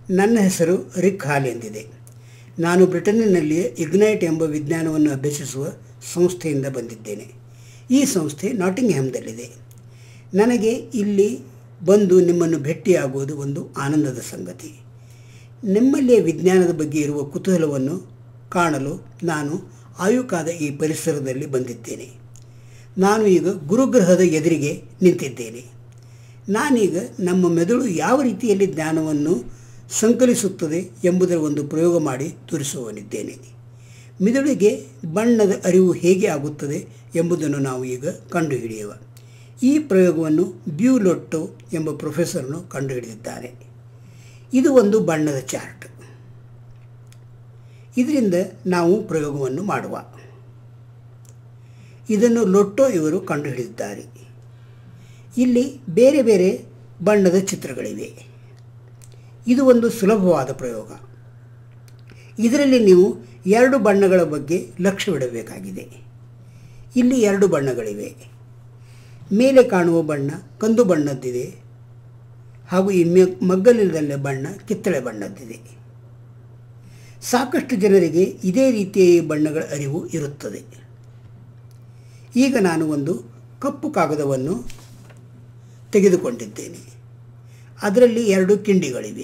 ನನ್ನ ಹೆಸರು ರಿಕ್ ಹಾಲ್ ಎಂದಿದೆ ನಾನು ಬ್ರಿಟನ್ನಿನಲ್ಲಿ ಇಗ್ನೈಟ್ ಎಂಬ ವಿಜ್ಞಾನವನ್ನು ಅಭ್ಯಸಿಸುವ ಸಂಸ್ಥೆಯಿಂದ ಬಂದಿದ್ದೇನೆ ಈ ಸಂಸ್ಥೆ ನಾಟಿಂಗ್ಹ್ಯಾಮ್ದಲ್ಲಿದೆ ನನಗೆ ಇಲ್ಲಿ ಬಂದು ನಿಮ್ಮನ್ನು ಭೇಟಿಯಾಗುವುದು ಒಂದು ಆನಂದದ ಸಂಗತಿ ನಿಮ್ಮಲ್ಲಿಯ ವಿಜ್ಞಾನದ ಬಗ್ಗೆ ಇರುವ ಕುತೂಹಲವನ್ನು ಕಾಣಲು ನಾನು ಆಯುಕಾದ ಈ ಪರಿಸರದಲ್ಲಿ ಬಂದಿದ್ದೇನೆ ನಾನು ಈಗ ಗುರುಗ್ರಹದ ಎದುರಿಗೆ ನಿಂತಿದ್ದೇನೆ ನಾನೀಗ ನಮ್ಮ ಮೆದುಳು ಯಾವ ರೀತಿಯಲ್ಲಿ ಜ್ಞಾನವನ್ನು ಸಂಕಲಿಸುತ್ತದೆ ಎಂಬುದರ ಒಂದು ಪ್ರಯೋಗ ಮಾಡಿ ತೋರಿಸುವನಿದ್ದೇನೆ ಮೆದುಳಿಗೆ ಬಣ್ಣದ ಅರಿವು ಹೇಗೆ ಆಗುತ್ತದೆ ಎಂಬುದನ್ನು ನಾವು ಈಗ ಕಂಡುಹಿಡಿಯುವ ಈ ಪ್ರಯೋಗವನ್ನು ಬ್ಯೂಲೊಟ್ಟೋ ಎಂಬ ಪ್ರೊಫೆಸರ್ನು ಕಂಡುಹಿಡಿದಿದ್ದಾರೆ ಇದು ಒಂದು ಬಣ್ಣದ ಚಾರ್ಟ್ ಇದರಿಂದ ನಾವು ಪ್ರಯೋಗವನ್ನು ಮಾಡುವ ಇದನ್ನು ಲೊಟ್ಟೋ ಇವರು ಕಂಡುಹಿಡಿದಿದ್ದಾರೆ ಇಲ್ಲಿ ಬೇರೆ ಬೇರೆ ಬಣ್ಣದ ಚಿತ್ರಗಳಿವೆ ಇದು ಒಂದು ಸುಲಭವಾದ ಪ್ರಯೋಗ ಇದರಲ್ಲಿ ನೀವು ಎರಡು ಬಣ್ಣಗಳ ಬಗ್ಗೆ ಲಕ್ಷ್ಯವಿಡಬೇಕಾಗಿದೆ ಇಲ್ಲಿ ಎರಡು ಬಣ್ಣಗಳಿವೆ ಮೇಲೆ ಕಾಣುವ ಬಣ್ಣ ಕಂದು ಬಣ್ಣದ್ದಿದೆ ಹಾಗೂ ಈ ಮಗ್ಗಲಿನದಲ್ಲೇ ಬಣ್ಣ ಕಿತ್ತಳೆ ಬಣ್ಣದ್ದಿದೆ ಸಾಕಷ್ಟು ಜನರಿಗೆ ಇದೇ ರೀತಿಯ ಈ ಬಣ್ಣಗಳ ಅರಿವು ಇರುತ್ತದೆ ಈಗ ನಾನು ಒಂದು ಕಪ್ಪು ಕಾಗದವನ್ನು ತೆಗೆದುಕೊಂಡಿದ್ದೇನೆ ಅದರಲ್ಲಿ ಎರಡು ಕಿಂಡಿಗಳಿವೆ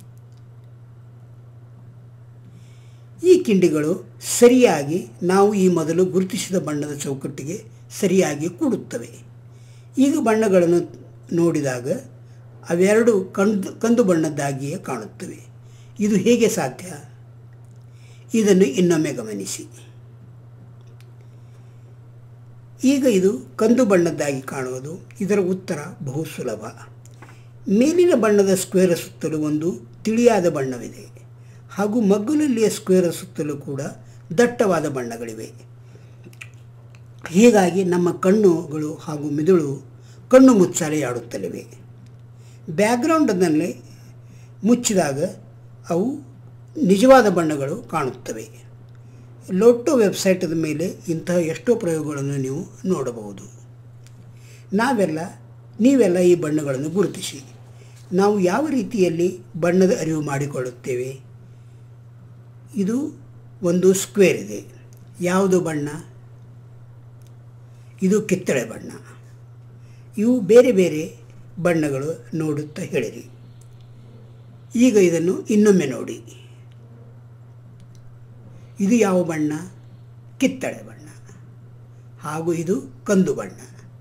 ಈ ಕಿಂಡಿಗಳು ಸರಿಯಾಗಿ ನಾವು ಈ ಮೊದಲು ಗುರುತಿಸಿದ ಬಣ್ಣದ ಚೌಕಟ್ಟಿಗೆ ಸರಿಯಾಗಿ ಕೂಡುತ್ತವೆ ಈಗ ಬಣ್ಣಗಳನ್ನು ನೋಡಿದಾಗ ಅವೆರಡು ಕಂದು ಕಂದು ಬಣ್ಣದ್ದಾಗಿಯೇ ಕಾಣುತ್ತವೆ ಇದು ಹೇಗೆ ಸಾಧ್ಯ ಇದನ್ನು ಇನ್ನೊಮ್ಮೆ ಗಮನಿಸಿ ಈಗ ಇದು ಕಂದು ಬಣ್ಣದ್ದಾಗಿ ಕಾಣುವುದು ಇದರ ಉತ್ತರ ಬಹು ಸುಲಭ ಮೇಲಿನ ಬಣ್ಣದ ಸ್ಕ್ವೇರ ಸುತ್ತಲೂ ಒಂದು ತಿಳಿಯಾದ ಬಣ್ಣವಿದೆ ಹಾಗೂ ಮಗ್ಗುಲಲ್ಲಿಯ ಸ್ಕ್ವೇರ ಸುತ್ತಲೂ ಕೂಡ ದಟ್ಟವಾದ ಬಣ್ಣಗಳಿವೆ ಹೀಗಾಗಿ ನಮ್ಮ ಕಣ್ಣುಗಳು ಹಾಗೂ ಮಿದುಳು ಕಣ್ಣು ಮುಚ್ಚಾಲೆಯಾಡುತ್ತಲಿವೆ ಬ್ಯಾಕ್ಗ್ರೌಂಡನ್ನಲ್ಲಿ ಮುಚ್ಚಿದಾಗ ಅವು ನಿಜವಾದ ಬಣ್ಣಗಳು ಕಾಣುತ್ತವೆ ಲೋಟೋ ವೆಬ್ಸೈಟದ ಮೇಲೆ ಇಂತಹ ಎಷ್ಟೋ ಪ್ರಯೋಗಗಳನ್ನು ನೀವು ನೋಡಬಹುದು ನಾವೆಲ್ಲ ನೀವೆಲ್ಲ ಈ ಬಣ್ಣಗಳನ್ನು ಗುರುತಿಸಿ ನಾವು ಯಾವ ರೀತಿಯಲ್ಲಿ ಬಣ್ಣದ ಅರಿವು ಮಾಡಿಕೊಳ್ಳುತ್ತೇವೆ ಇದು ಒಂದು ಸ್ಕ್ವೇರ್ ಇದೆ ಯಾವುದು ಬಣ್ಣ ಇದು ಕಿತ್ತಳೆ ಬಣ್ಣ ಇವು ಬೇರೆ ಬೇರೆ ಬಣ್ಣಗಳು ನೋಡುತ್ತಾ ಹೇಳಿರಿ ಈಗ ಇದನ್ನು ಇನ್ನೊಮ್ಮೆ ನೋಡಿ ಇದು ಯಾವ ಬಣ್ಣ ಕಿತ್ತಳೆ ಬಣ್ಣ ಹಾಗೂ ಇದು ಕಂದು ಬಣ್ಣ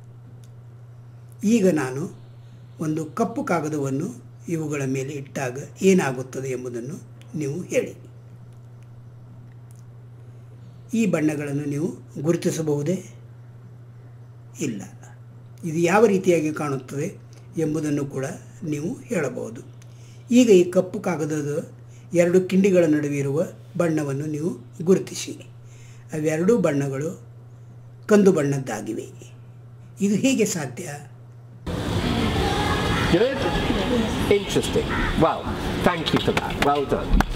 ಈಗ ನಾನು ಒಂದು ಕಪ್ಪು ಕಾಗದವನ್ನು ಇವುಗಳ ಮೇಲೆ ಇಟ್ಟಾಗ ಏನಾಗುತ್ತದೆ ಎಂಬುದನ್ನು ನೀವು ಹೇಳಿ ಈ ಬಣ್ಣಗಳನ್ನು ನೀವು ಗುರುತಿಸಬಹುದೇ ಇಲ್ಲ ಇದು ಯಾವ ರೀತಿಯಾಗಿ ಕಾಣುತ್ತದೆ ಎಂಬುದನ್ನು ಕೂಡ ನೀವು ಹೇಳಬಹುದು ಈಗ ಈ ಕಪ್ಪು ಕಾಗದದ ಎರಡು ಕಿಂಡಿಗಳ ನಡುವೆ ಇರುವ ಬಣ್ಣವನ್ನು ನೀವು ಗುರುತಿಸಿ ಅವೆರಡೂ ಬಣ್ಣಗಳು ಕಂದು ಬಣ್ಣದ್ದಾಗಿವೆ ಇದು ಹೇಗೆ ಸಾಧ್ಯ Good? Interesting. Well, thank you for that. Well done.